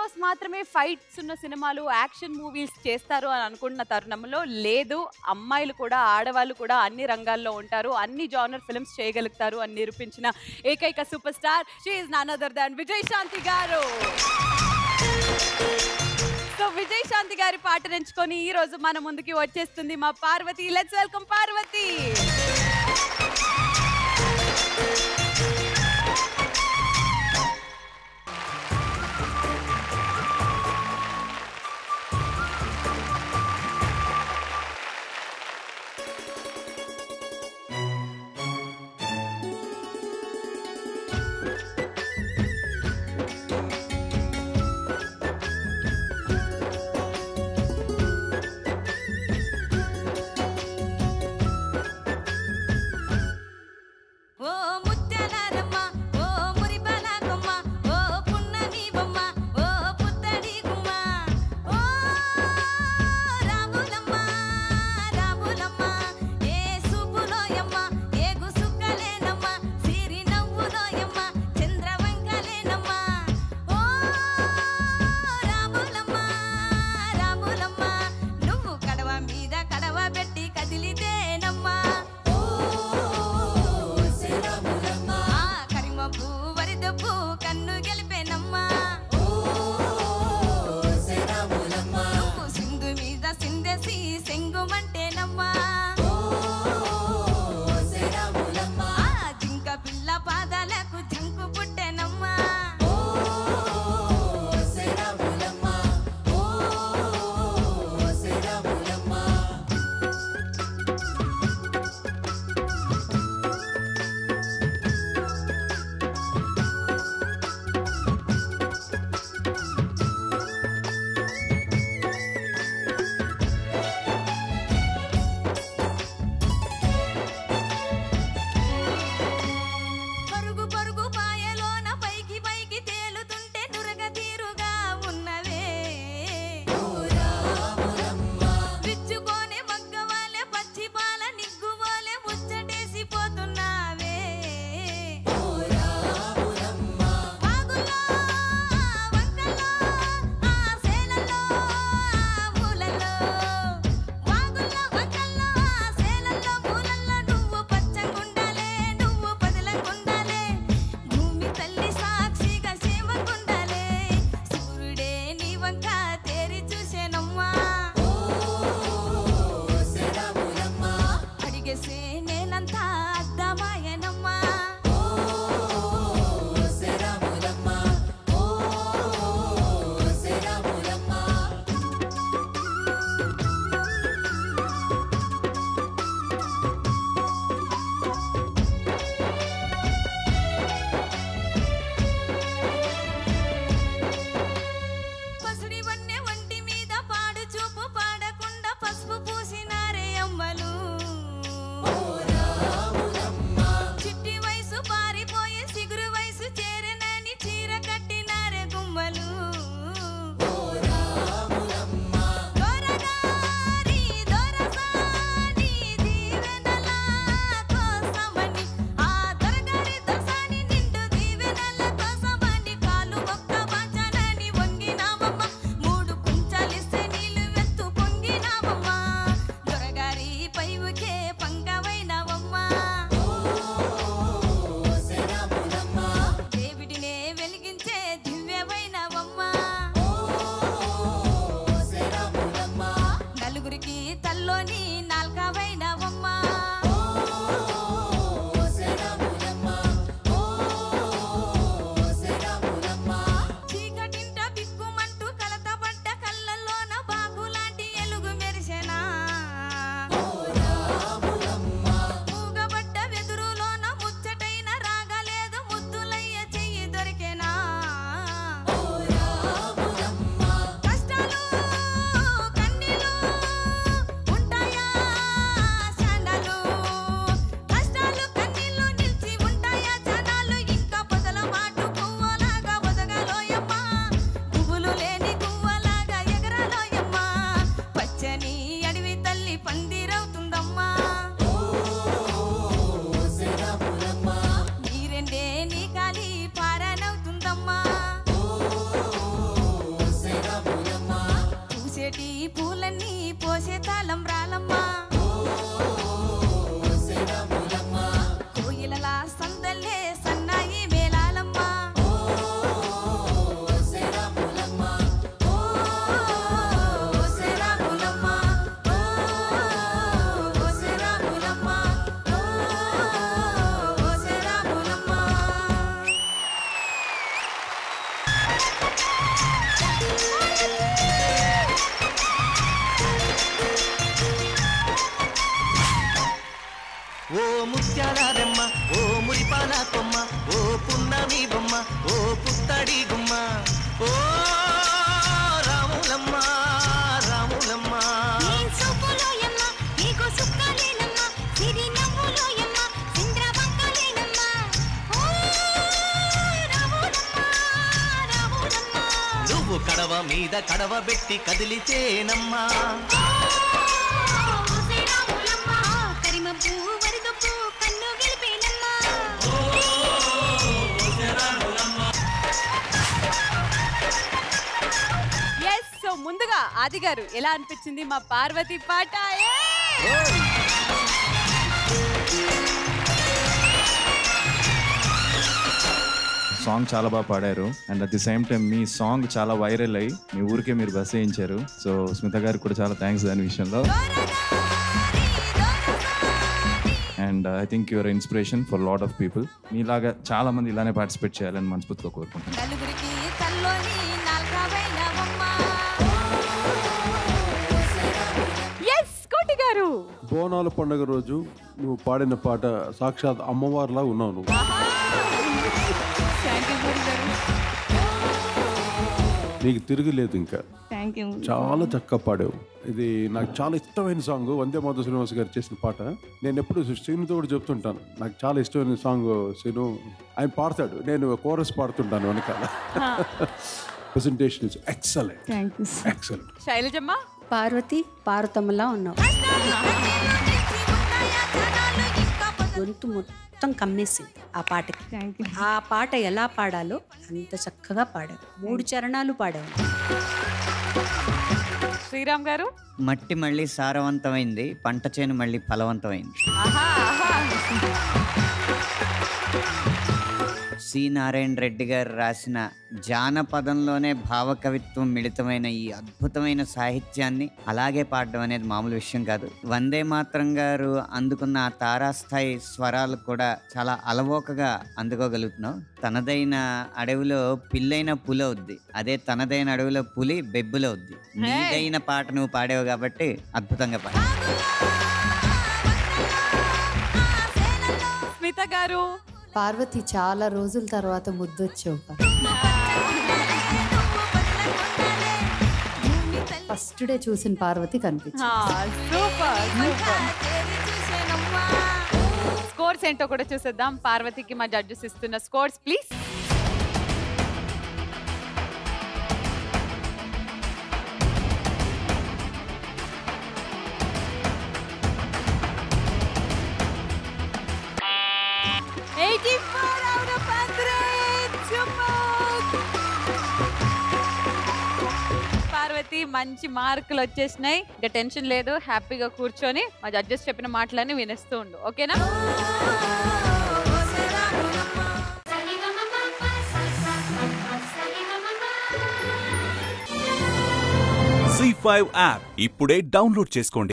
Heroes మాత్రమే fights ఉన్న సినిమాలు యాక్షన్ మూవీస్ చేస్తారు అని అనుకుంటున్న తరుణంలో లేదు అమ్మాయిలు కూడా ఆడవాళ్ళు కూడా అన్ని రంగాల్లో ఉంటారు అన్ని జానర్ ఫిల్మ్స్ చేయగలుగుతారు అని నిరూపించిన ఏకైక super star she none other than Vijayashanti గారు సో విజయ్ శాంతి గారి పాట ఎంచుకొని ఈ రోజు మన ముందుకి వచ్చేస్తుంది మా పార్వతి లెట్స్ వెల్కమ్ పార్వతి ఓ ముత్య కొమ్మ ఓ పున్నమి బొమ్మ ఓ పుత్తడి గుమ్మ ఓ రాములమ్మ రాములమ్మ నీ చూపులోయమ్మ, నీకు సుక్కలేనమ్మ, సిరి నవ్వులోయమ్మ, సింద్రవంకలేనమ్మ. ఓ రాములమ్మ, రాములమ్మ. నువ్వు కడవ మీద కడవ పెట్టి కదిలితేనమ్మా ఓసే రాములమ్మ, కరిమబ్బు వరిగబ్బు కన్ను గెలిపేనమ్మ. ఎస్ సో ముందుగా ఆది గారు ఎలా అనిపించింది మా పార్వతి పాట ఏ! సాంగ్ చాలా బాగా పాడారు and at the same time మీ సాంగ్ చాలా వైరల్ అయ్యి మీ ఊరికే మీరు బస్ వేయించారు సో స్మిత గారికి కూడా చాలా థ్యాంక్స్ దాని విషయంలో and I think your inspiration for lot of people మీలాగా చాలా మంది ఇలానే పార్టిసిపేట్ చేయాలని మనస్ఫూర్తిగా కోరుకుంటున్నాను నలుగురికి తల్లోని నాల్గవైనవమ్మ. ఎస్ కోటి గారు బోనాల పండుగ రోజు నువ్వు పాడిన పాట సాక్షాత్ అమ్మవారిలా ఉన్నావు నువ్వు థ్యాంక్ యూ కోటి గారు నీకు తిరగలేదు ఇంకా థ్యాంక్ యూ చాలా చక్కగా పాడావు ఇది నాకు చాలా ఇష్టమైన సాంగ్ వందే మాత శ్రీనివాస్ గారు చేసిన పాట నేను ఎప్పుడు శ్రీనుతో కూడా చెప్తుంటాను నాకు చాలా ఇష్టమైన సాంగ్ శ్రీను ఆయన పాడతాడు నేను కోరస్ పాడుతుంటాను వెనకాల presentation is excellent thank you excellent శైలజమ్మ పార్వతి పార్వతమ్మలా ఉన్నావు గొంతు మొత్తం కమ్మేసింది ఆ పాటకి ఆ పాట ఎలా పాడాలో అంత చక్కగా పాడావు మూడు చరణాలు పాడావు శ్రీరామ్ గారు మట్టి మళ్ళీ సారవంతమైంది పంట చేను మళ్ళీ ఫలవంతమైంది ఆహా ఆహా సి నారాయణ రెడ్డి గారు రాసిన జానపదంలోనే భావకవిత్వం మిళితమైన ఈ అద్భుతమైన సాహిత్యాన్ని అలాగే పాడడం అనేది మామూలు విషయం కాదు వందే మాత్రం గారు అందుకున్న ఆ తారాస్థాయి స్వరాలు కూడా చాలా అలవోకగా అందుకోగలుగుతున్నావు తనదైన అడవిలో పిల్లైన పులవుద్ది అదే తనదైన అడవిలో పులి బెబ్బులవుద్ది నీదైన పాట నువ్వు పాడావు కాబట్టి అద్భుతంగా పాడావు స్మిత గారు పార్వతి చాలా రోజుల తర్వాత ముద్దొచ్చావు ఫస్ట్ డే చూసిన పార్వతి కనిపించింది సూపర్ సూపర్ స్కోర్స్ ఏంటో కూడా చూసేద్దాం పార్వతికి మా జడ్జెస్ ఇస్తున్న స్కోర్స్ ప్లీజ్ పార్వతి మంచి మార్కులు వచ్చేసినాయి ఇంకా టెన్షన్ లేదు హ్యాపీగా కూర్చొని మా జడ్జెస్ చెప్పిన మాటలన్నీ వినేస్తూ ఉండు ఓకేనా జీ ఫైవ్ యాప్ ఇప్పుడే డౌన్లోడ్ చేసుకోండి